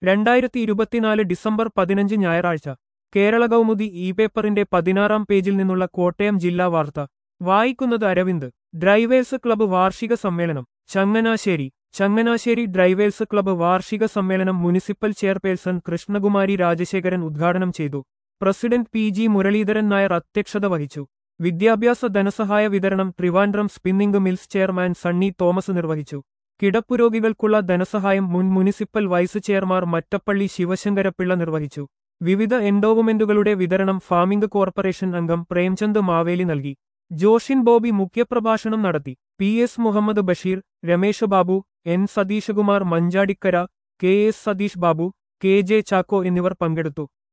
രണ്ടായിരത്തി ഇരുപത്തിനാല് ഡിസംബർ പതിനഞ്ച് ഞായറാഴ്ച കേരള കൗമുദി ഇ പേപ്പറിന്റെ പതിനാറാം പേജിൽ നിന്നുള്ള കോട്ടയം ജില്ലാ വാർത്ത വായിക്കുന്നത് അരവിന്ദ് ഡ്രൈവേഴ്സ് ക്ലബ്ബ് വാർഷിക സമ്മേളനം ചങ്ങനാശ്ശേരി ചങ്ങനാശ്ശേരി ഡ്രൈവേഴ്സ് ക്ലബ്ബ് വാർഷിക സമ്മേളനം മുനിസിപ്പൽ ചെയർപേഴ്സൺ കൃഷ്ണകുമാരി രാജശേഖരൻ ഉദ്ഘാടനം ചെയ്തു president P G Muraleedharan Nair അധ്യക്ഷത വഹിച്ചു വിദ്യാഭ്യാസ ധനസഹായ വിതരണം Trivandrum spinning mills chairman Sunny Thomas നിർവഹിച്ചു കിടപ്പുരോഗികൾക്കുള്ള ധനസഹായം മുൻ municipal vice chairman Mattappally Sivasankarapillai നിർവഹിച്ചു വിവിധ എൻഡോവുമെന്റുകളുടെ വിതരണം ഫാമിംഗ് കോർപ്പറേഷൻ അംഗം പ്രേംചന്ദ് മാവേലി നൽകി ജോഷിൻ ബോബി മുഖ്യപ്രഭാഷണം നടത്തി P S Muhammad Basheer Ramesh Babu N Satheeshkumar Manjadikkara K S Satheesh Babu K J Chacko എന്നിവർ പങ്കെടുത്തു